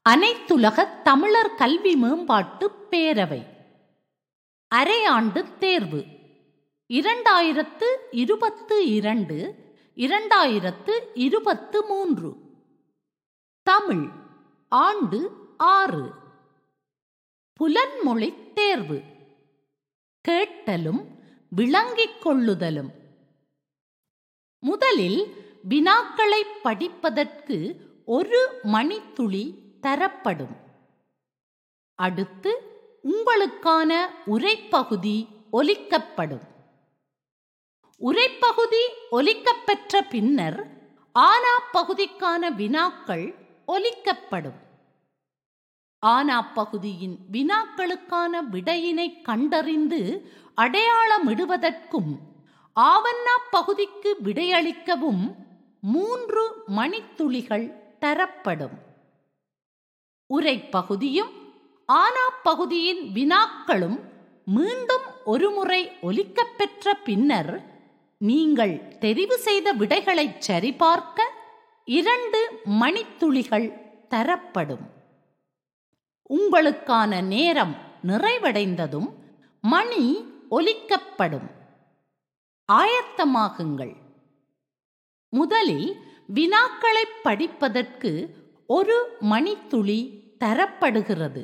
அனைத்துலக தமிழர் கல்வி மேம்பாட்டு பேரவை அரையாண்டு தேர்வு இரண்டாயிரத்து இருபத்து இரண்டு இரண்டாயிரத்து இருபத்து மூன்று தமிழ் ஆண்டு ஆறு புலன்மொழி தேர்வு கேட்டலும் விளங்கிக் கொள்ளுதலும் முதலில் வினாக்களை படிப்பதற்கு ஒரு மணித்துளி தரப்படும் அடுத்து உங்களுக்கான உரைப்பகுதி ஒலிக்கப்படும் உரைப்பகுதி ஒலிக்கப்பெற்ற பின்னர் ஆனா பகுதிக்கான வினாக்கள் ஒலிக்கப்படும் ஆனா பகுதியின் வினாக்களுக்கான விடையினை கண்டறிந்து அடையாளமிடுவதற்கும் ஆவண்ணா பகுதிக்கு விடையளிக்கவும் மூன்று மணித்துளிகள் தரப்படும் உரைப்பகுதியும் ஆனா பகுதியின் வினாக்களும் மீண்டும் ஒருமுறை ஒலிக்கப்பெற்ற பின்னர் நீங்கள் தெரிவு செய்த விடைகளை சரிபார்க்க இரண்டு மணித்துளிகள் தரப்படும் உங்களுக்கான நேரம் நிறைவடைந்ததும் மணி ஒலிக்கப்படும் ஆயத்தமாகுங்கள் முதலில் வினாக்களை படிப்பதற்கு ஒரு மணித்துளி தரப்படுகிறது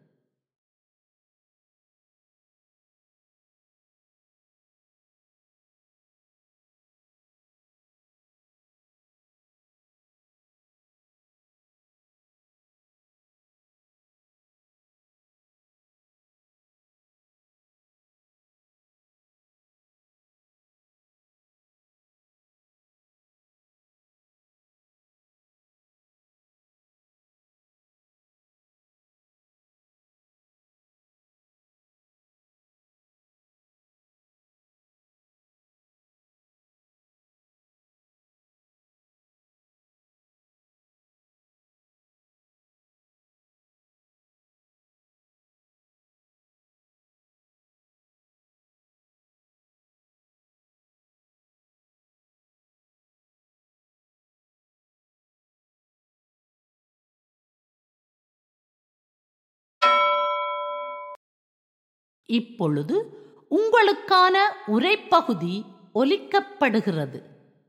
இப்பொழுது உங்களுக்கான உரைப்பகுதி ஒலிக்கப்படுகிறது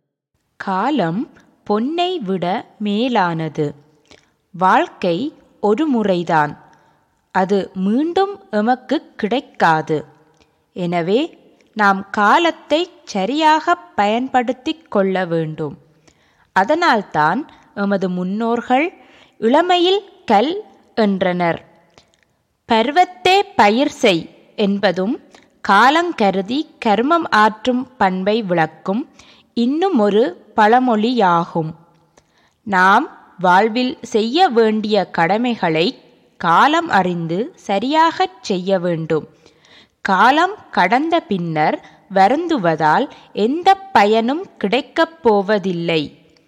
காலம் பொன்னை விட மேலானது வாழ்க்கை ஒரு முறைதான் அது மீண்டும் எமக்கு கிடைக்காது எனவே நாம் காலத்தை சரியாக பயன்படுத்திக் கொள்ள வேண்டும் அதனால்தான் எமது முன்னோர்கள் இளமையில் கல் என்றனர் பருவத்தே பயிர் செய் என்பதும் காலங்கருதி கர்மம் ஆற்றும் பண்பை விளக்கும் இன்னும் ஒரு பழமொழியாகும் நாம் வாழ்வில் செய்ய வேண்டிய கடமைகளை காலம் அறிந்து சரியாகச் செய்ய வேண்டும் காலம் கடந்த பின்னர் வருந்துவதால் எந்த பயனும் கிடைக்கப் போவதில்லை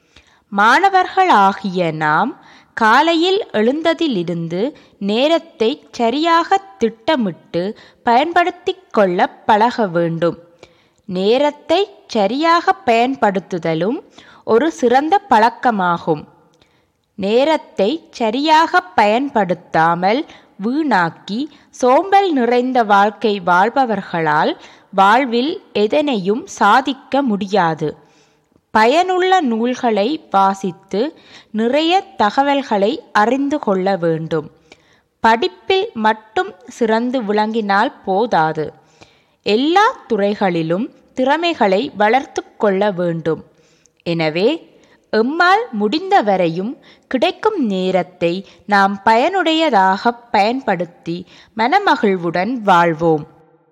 மாணவர்களாகிய நாம் காலையில் எழுந்ததிலிருந்து நேரத்தை சரியாக திட்டமிட்டு பயன்படுத்திக் கொள்ள பழக வேண்டும் நேரத்தை சரியாக பயன்படுத்துதலும் ஒரு சிறந்த பழக்கமாகும் நேரத்தை சரியாக பயன்படுத்தாமல் வீணாக்கி சோம்பல் நிறைந்த வாழ்க்கை வாழ்பவர்களால் வாழ்வில் எதனையும் சாதிக்க முடியாது பயனுள்ள நூல்களை வாசித்து நிறைய தகவல்களை அறிந்து கொள்ள வேண்டும் படிப்பில் மட்டும் சிறந்து விளங்கினால் போதாது எல்லா துறைகளிலும் திறமைகளை வளர்த்து கொள்ள வேண்டும் எனவே எம்மால் முடிந்தவரையும் கிடைக்கும் நேரத்தை நாம் பயனுடையதாக பயன்படுத்தி மனமகிழ்வுடன் வாழ்வோம்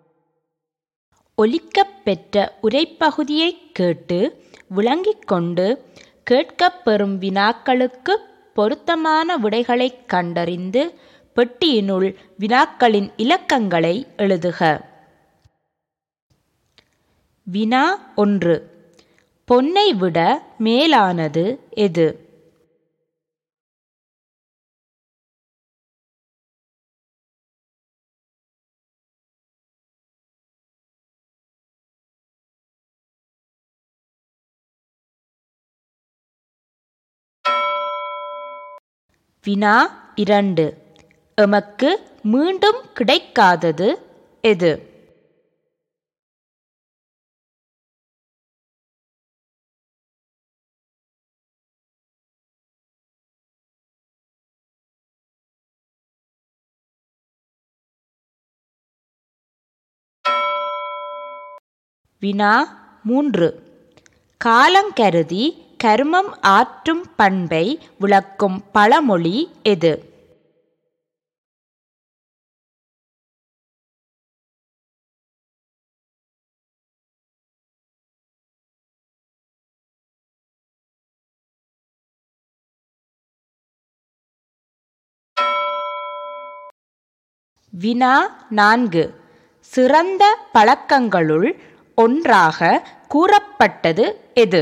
ஒலிக்கப்பெற்ற உரைப்பகுதியை கேட்டு விளங்கிக் கொண்டு கேட்கப்பெறும் வினாக்களுக்கு பொருத்தமான விடைகளைக் கண்டறிந்து பெட்டியினுள் வினாக்களின் இலக்கங்களை எழுதுக வினா ஒன்று பொன்னை விட மேலானது எது வினா இரண்டு எமக்கு மீண்டும் கிடைக்காதது எது வினா மூன்று காலங்கருதி கருமம் ஆற்றும் பண்பை விளக்கும் பழமொழி எது வினா நான்கு சிறந்த பழக்கங்களுள் ஒன்றாக கூறப்பட்டது எது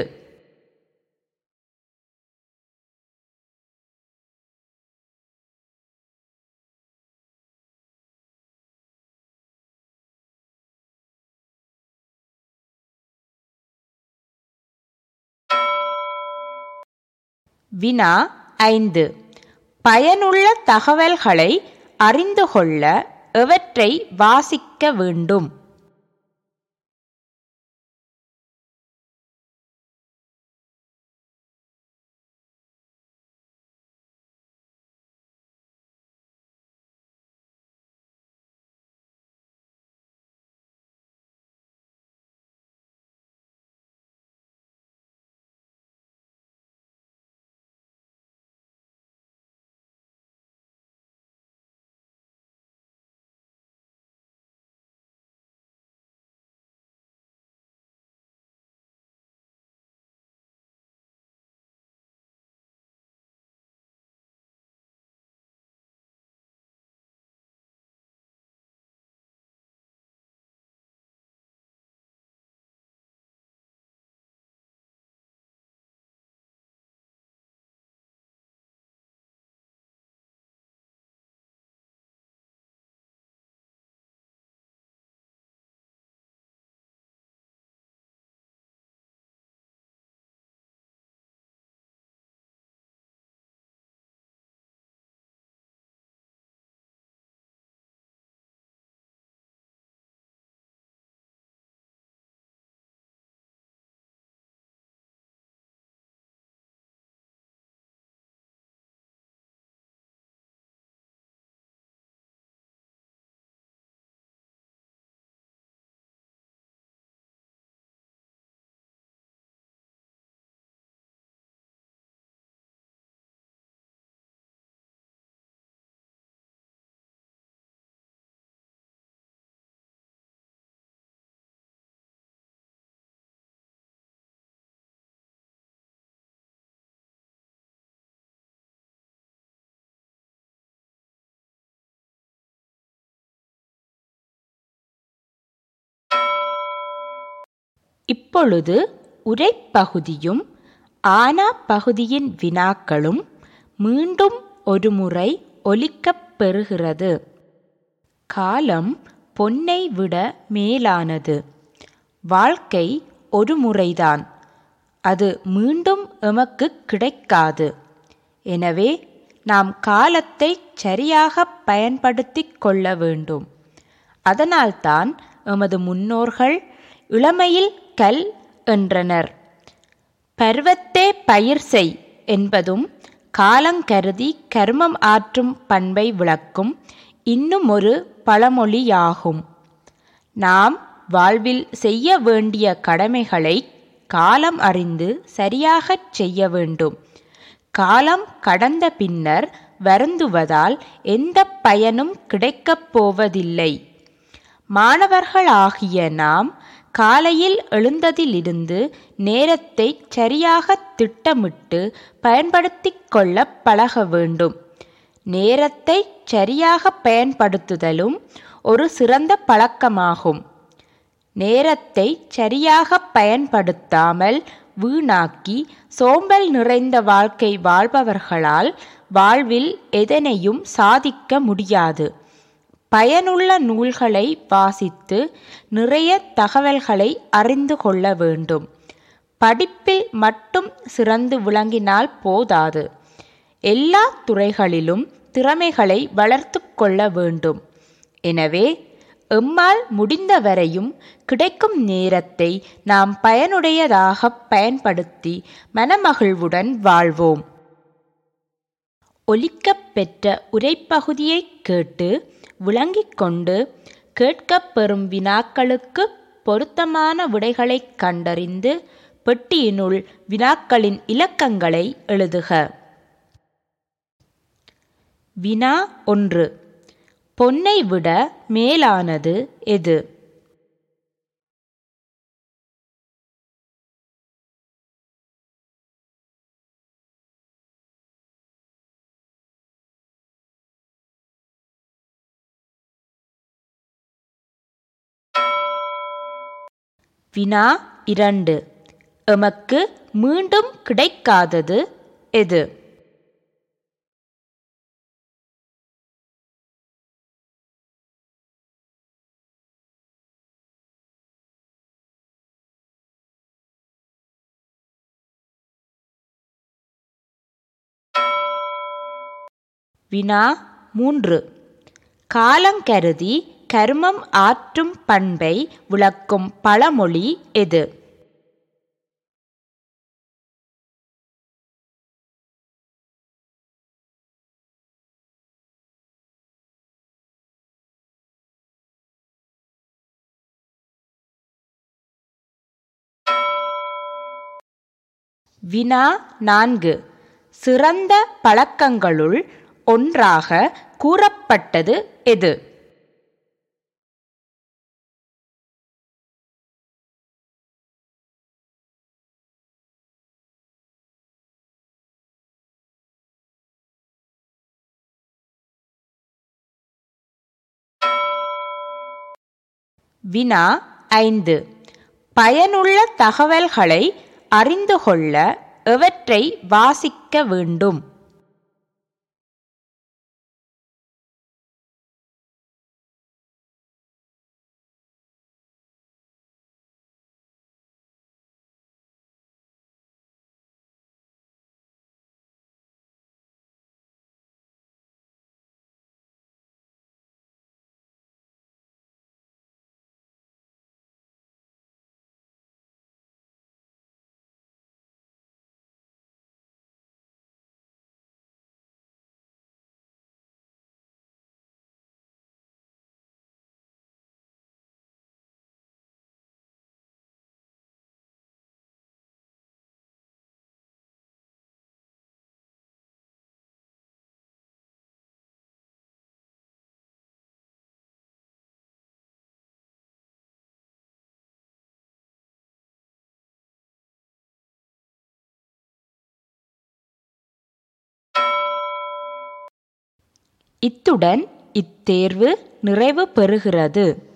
வினா ஐந்து பயனுள்ள தகவல்களை அறிந்து கொள்ள எவற்றை வாசிக்க வேண்டும் இப்பொழுது உரைப்பகுதியும் ஆனா பகுதியின் வினாக்களும் மீண்டும் ஒருமுறை ஒலிக்கப் பெறுகிறது காலம் பொன்னை விட மேலானது வாழ்க்கை ஒரு முறைதான் அது மீண்டும் எமக்கு கிடைக்காது எனவே நாம் காலத்தை சரியாக பயன்படுத்திக் கொள்ள வேண்டும் அதனால்தான் எமது முன்னோர்கள் இளமையில் கல் என்றனர் பருவத்தே பயிர் செய் என்பதும் காலங்கருதி கர்மம் ஆற்றும் பண்பை விளக்கும் இன்னும் ஒரு பழமொழியாகும் நாம் வாழ்வில் செய்ய வேண்டிய கடமைகளை காலம் அறிந்து சரியாகச் செய்ய வேண்டும் காலம் கடந்த பின்னர் வருந்துவதால் எந்த பயனும் கிடைக்கப் போவதில்லை மாணவர்களாகிய நாம் காலையில் எழுந்ததிலிருந்து நேரத்தை சரியாக திட்டமிட்டு பயன்படுத்திக் கொள்ள பழக வேண்டும் நேரத்தை சரியாக பயன்படுத்துதலும் ஒரு சிறந்த பழக்கமாகும் நேரத்தை சரியாக பயன்படுத்தாமல் வீணாக்கி சோம்பல் நிறைந்த வாழ்க்கை வாழ்பவர்களால் வாழ்வில் எதனையும் சாதிக்க முடியாது பயனுள்ள நூல்களை வாசித்து நிறைய தகவல்களை அறிந்து கொள்ள வேண்டும் படிப்பில் மட்டும் சிறந்து விளங்கினால் போதாது எல்லா துறைகளிலும் திறமைகளை வளர்த்து கொள்ள வேண்டும் எனவே எம்மால் முடிந்தவரையும் கிடைக்கும் நேரத்தை நாம் பயனுடையதாக பயன்படுத்தி மனமகிழ்வுடன் வாழ்வோம் ஒலிக்கப்பெற்ற உரைப்பகுதியை கேட்டு விளங்கிக் கொண்டு கேட்கப்பெறும் வினாக்களுக்கு பொருத்தமான விடைகளைக் கண்டறிந்து பெட்டியினுள் வினாக்களின் இலக்கங்களை எழுதுக வினா ஒன்று பொன்னை விட மேலானது எது வினா இரண்டு எமக்கு மீண்டும் கிடைக்காதது எது வினா மூன்று காலங்கருதி கருமம் ஆற்றும் பண்பை விளக்கும் பழமொழி எது வினா நான்கு சிறந்த பழக்கங்களுள் ஒன்றாக கூறப்பட்டது எது வினா ஐந்து பயனுள்ள தகவல்களை அறிந்து கொள்ள எவற்றை வாசிக்க வேண்டும் இத்துடன் இத்தேர்வு நிறைவு பெறுகிறது